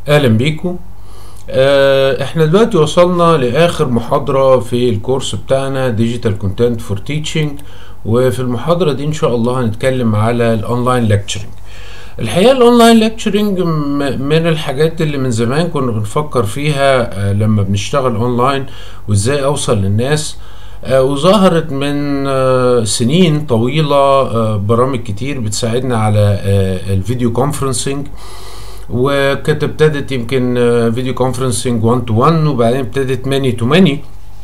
اهلا بيكم آه، احنا دلوقتي وصلنا لاخر محاضرة في الكورس بتاعنا ديجيتال كونتنت فور تيتشنج وفي المحاضرة دي ان شاء الله هنتكلم على الاونلاين ليكتشرنج الحقيقة الاونلاين ليكتشرنج من الحاجات اللي من زمان كنا بنفكر فيها آه، لما بنشتغل اونلاين وازاي اوصل للناس آه، وظهرت من آه، سنين طويلة آه، برامج كتير بتساعدنا على آه، الفيديو كونفرنسنج وكانت ابتدت يمكن آه، فيديو كونفرنسنج 1 تو 1 وبعدين ابتدت ماني تو ماني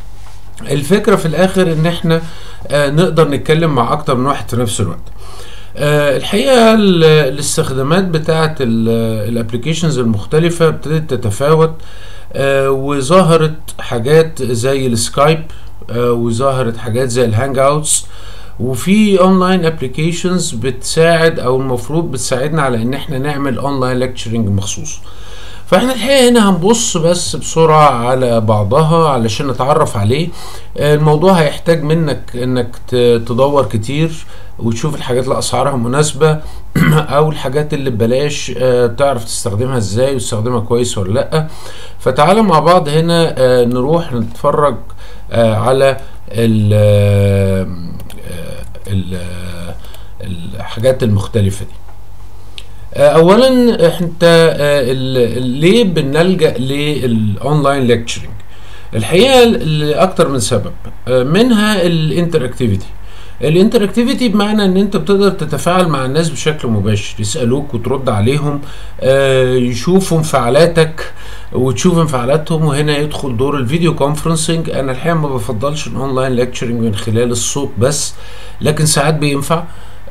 الفكرة في الاخر ان احنا آه، نقدر نتكلم مع اكتر من واحد في نفس الوقت آه، الحقيقة ال- الاستخدامات بتاعت الابلكيشنز المختلفة ابتدت تتفاوت آه، وظهرت حاجات زي السكايب آه، وظهرت حاجات زي الهانج اوتس وفي اونلاين ابلكيشنز بتساعد او المفروض بتساعدنا على ان احنا نعمل اونلاين ليكتشرنج مخصوص فاحنا الحقيقه هنا هنبص بس بسرعه على بعضها علشان نتعرف عليه آه، الموضوع هيحتاج منك انك ت- تدور كتير وتشوف الحاجات اللي اسعارها مناسبه او الحاجات اللي ببلاش آه، تعرف تستخدمها ازاي وتستخدمها كويس ولا لا فتعالى مع بعض هنا آه، نروح نتفرج آه، على ال آه، ال- آه، الحاجات المختلفه دي آه، اولا انت آه، ال- ال- ليه بنلجا للاونلاين ليكتشرنج الحقيقه لاكتر من سبب آه، منها الانتراكتيفيتي الانتراكتيفيتي بمعنى ان انت بتقدر تتفاعل مع الناس بشكل مباشر يسالوك وترد عليهم آه، يشوفوا انفعالاتك وتشوف انفعالاتهم وهنا يدخل دور الفيديو كونفرنسنج انا الحقيقه ما بفضلش الاونلاين ليكتشرنج من خلال الصوت بس لكن ساعات بينفع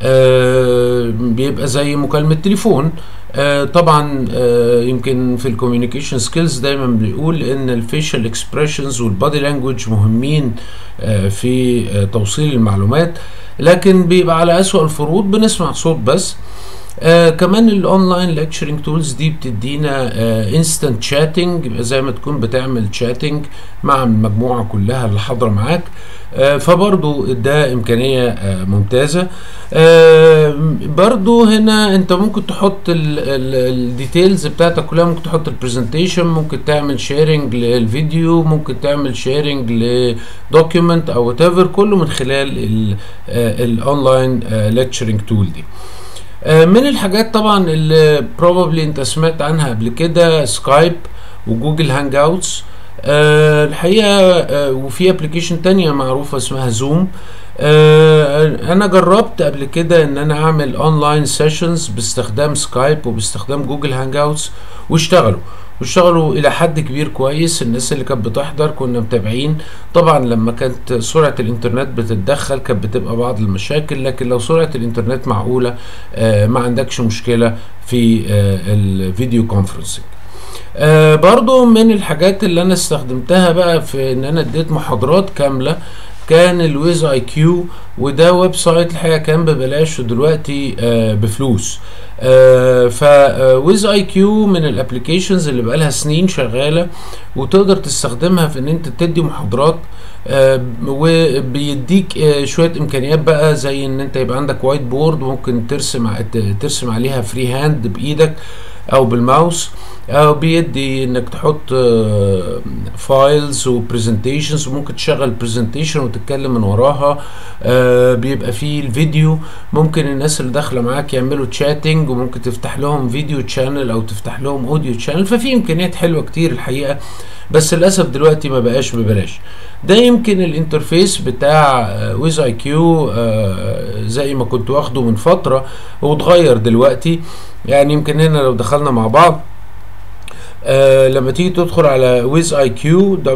آه، بيبقى زي مكالمة تليفون آه، طبعا آه، يمكن في الكوميونيكيشن سكيلز دايما بنقول ان الفيشال اكسبريشنز والبادي لانجوج مهمين آه، في آه، توصيل المعلومات لكن بيبقى على اسوأ الفروض بنسمع صوت بس آه كمان الاونلاين ليكتشرنج تولز دي بتدينا انستنت شاتنج زي ما تكون بتعمل شاتنج مع المجموعه كلها اللي حاضره معاك آه فبرضو ده امكانيه آه ممتازه آه برضو هنا انت ممكن تحط الديتيلز بتاعتك كلها ممكن تحط البرزنتيشن ممكن تعمل شيرنج للفيديو ممكن تعمل شيرنج لدوكيومنت او وات ايفر كله من خلال الاونلاين ليكتشرنج تول دي آه، من الحاجات طبعا اللي بروبابلي انت سمعت عنها قبل كده سكايب وجوجل هانج اوتس أه الحقيقه أه وفي ابلكيشن تانية معروفه اسمها زوم أه انا جربت قبل كده ان انا اعمل اونلاين سيشنز باستخدام سكايب وباستخدام جوجل هانج اوتس واشتغلوا واشتغلوا الى حد كبير كويس الناس اللي كانت بتحضر كنا متابعين طبعا لما كانت سرعه الانترنت بتتدخل كانت بتبقى بعض المشاكل لكن لو سرعه الانترنت معقوله آه ما عندكش مشكله في آه الفيديو كونفرنسنج آه برضو من الحاجات اللي انا استخدمتها بقى في ان انا اديت محاضرات كامله كان الويز اي كيو وده ويب سايت الحقيقه كان ببلاش ودلوقتي آه بفلوس آه فويز اي كيو من الابلكيشنز اللي بقالها سنين شغاله وتقدر تستخدمها في ان انت تدي محاضرات آه وبيديك آه شويه امكانيات بقى زي ان انت يبقى عندك وايت بورد ممكن ترسم ع- ت- ترسم عليها فري هاند بايدك او بالماوس او بيدي انك تحط فايلز وبرزنتيشنز وممكن تشغل برزنتيشن وتتكلم من وراها آه، بيبقى فيه الفيديو ممكن الناس اللي داخله معاك يعملوا تشاتنج وممكن تفتح لهم فيديو تشانل او تفتح لهم اوديو تشانل ففي امكانيات حلوه كتير الحقيقه بس للاسف دلوقتي ما بقاش ببلاش ده يمكن الانترفيس بتاع ويز اي كيو زي ما كنت واخده من فتره واتغير دلوقتي يعني يمكن هنا لو دخلنا مع بعض آه لما تيجي تدخل على wiziq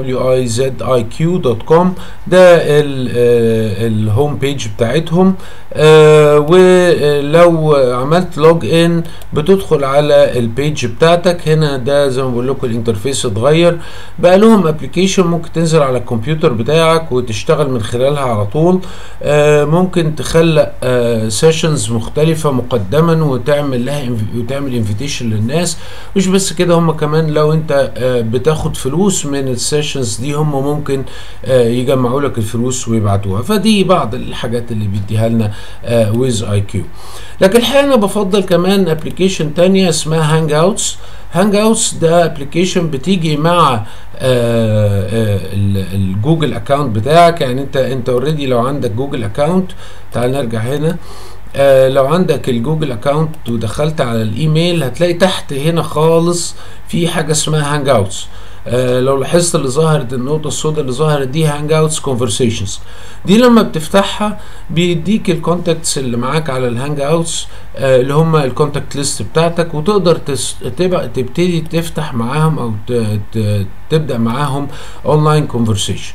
wiziq.com ده ال- آه، الهوم بيج بتاعتهم آه ولو عملت لوج ان بتدخل على البيج بتاعتك هنا ده زي ما بقول لكم الانترفيس اتغير بقى لهم ابلكيشن ممكن تنزل على الكمبيوتر بتاعك وتشتغل من خلالها على طول آه ممكن تخلق آه سيشنز مختلفة مقدما وتعمل لها inv- وتعمل انفيتيشن للناس مش بس كده هم كمان لو انت آه بتاخد فلوس من السيشنز دي هم ممكن آه يجمعوا لك الفلوس ويبعتوها فدي بعض الحاجات اللي بيديها لنا ويز اي كيو لكن الحقيقه انا بفضل كمان ابلكيشن تانية اسمها هانج اوتس هانج اوتس ده ابلكيشن بتيجي مع آه، آه، ال- الجوجل اكونت بتاعك يعني انت انت اوريدي لو عندك جوجل اكونت تعال نرجع هنا آه، لو عندك الجوجل اكونت ودخلت على الايميل هتلاقي تحت هنا خالص في حاجه اسمها هانج اوتس آه لو لاحظت اللي ظهرت النقطة السوداء اللي ظهرت دي هانج اوتس كونفرسيشنز دي لما بتفتحها بيديك الكونتاكتس اللي معاك على الهانج اوتس آه اللي هم الكونتاكت ليست بتاعتك وتقدر تس... تبقى تبتدي تفتح معاهم او ت... ت... تبدا معاهم اونلاين كونفرسيشن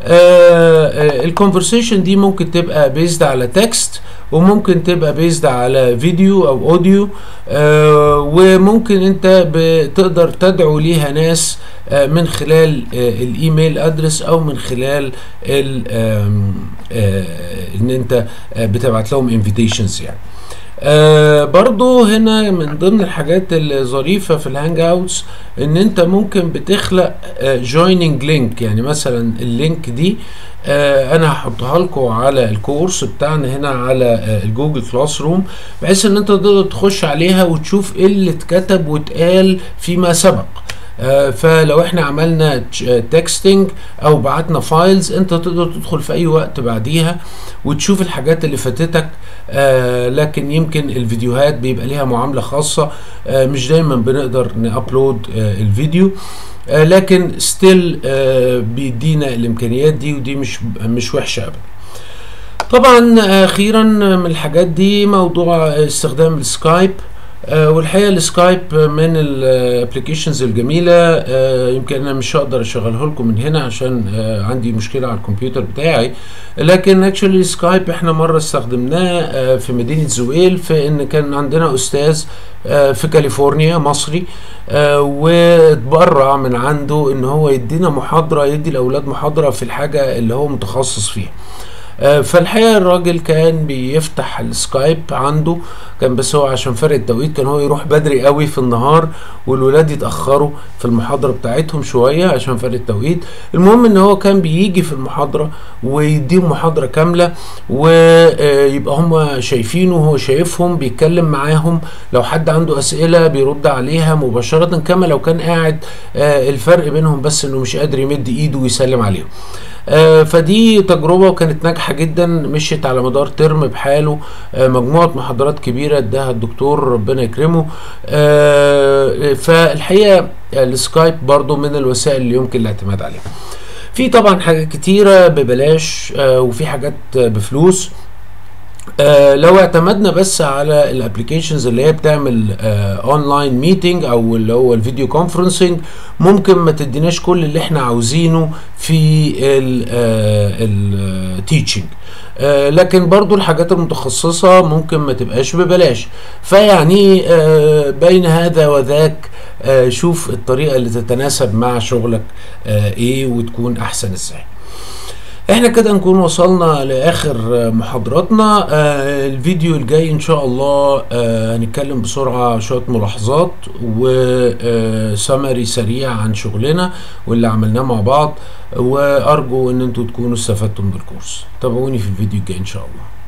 الكونفرسيشن دي ممكن تبقى بيزد على تكست وممكن تبقى بيزد على فيديو او اوديو آه وممكن انت بتقدر تدعو ليها ناس آه من خلال آه الايميل ادرس او من خلال ال آم، آه ان انت آه بتبعت لهم انفيتيشنز يعني آه برضو هنا من ضمن الحاجات الظريفة في الهانج اوتس ان انت ممكن بتخلق جويننج لينك يعني مثلا اللينك دي آه انا هحطها لكم على الكورس بتاعنا هنا على آه الجوجل كلاس روم بحيث ان انت تقدر تخش عليها وتشوف ايه اللي اتكتب واتقال فيما سبق آه، فلو احنا عملنا تكستنج او بعتنا فايلز انت تقدر تدخل في اي وقت بعديها وتشوف الحاجات اللي فاتتك آه، لكن يمكن الفيديوهات بيبقى ليها معاملة خاصة آه، مش دايما بنقدر نابلود آه، الفيديو آه، لكن ستيل بيدينا الامكانيات دي ودي مش مش وحشة ابدا طبعا اخيرا من الحاجات دي موضوع استخدام السكايب آه، والحقيقه السكايب من الابلكيشنز الجميله آه، يمكن انا مش هقدر اشغله لكم من هنا عشان آه، عندي مشكله على الكمبيوتر بتاعي لكن اكشولي سكايب احنا مره استخدمناه آه، في مدينه زويل في ان كان عندنا استاذ آه، في كاليفورنيا مصري آه، واتبرع من عنده ان هو يدينا محاضره يدي الاولاد محاضره في الحاجه اللي هو متخصص فيها آه، فالحقيقه الراجل كان بيفتح السكايب عنده كان بس هو عشان فرق التوقيت كان هو يروح بدري قوي في النهار والولاد يتاخروا في المحاضره بتاعتهم شويه عشان فرق التوقيت المهم ان هو كان بيجي في المحاضره ويديهم محاضره كامله ويبقى هم شايفينه وهو شايفهم بيتكلم معاهم لو حد عنده اسئله بيرد عليها مباشره كما لو كان قاعد آه، الفرق بينهم بس انه مش قادر يمد ايده ويسلم عليهم آه، فدي تجربة وكانت ناجحة جدا مشيت على مدار ترم بحاله آه، مجموعة محاضرات كبيرة اداها الدكتور ربنا يكرمه آه، فالحقيقة السكايب برضو من الوسائل اللي يمكن الاعتماد عليها في طبعا حاجات كتيرة ببلاش آه، وفي حاجات آه، بفلوس آه لو اعتمدنا بس على الابلكيشنز اللي هي بتعمل اونلاين ميتنج او اللي هو الفيديو كونفرنسنج ممكن ما تديناش كل اللي احنا عاوزينه في التيتشنج آه لكن برضو الحاجات المتخصصة ممكن ما تبقاش ببلاش فيعني آه بين هذا وذاك آه شوف الطريقة اللي تتناسب مع شغلك آه ايه وتكون احسن ازاي احنا كده نكون وصلنا لاخر محاضراتنا آه الفيديو الجاي ان شاء الله آه هنتكلم بسرعة شوية ملاحظات وسمري سريع عن شغلنا واللي عملناه مع بعض وارجو ان انتوا تكونوا استفدتم بالكورس تابعوني في الفيديو الجاي ان شاء الله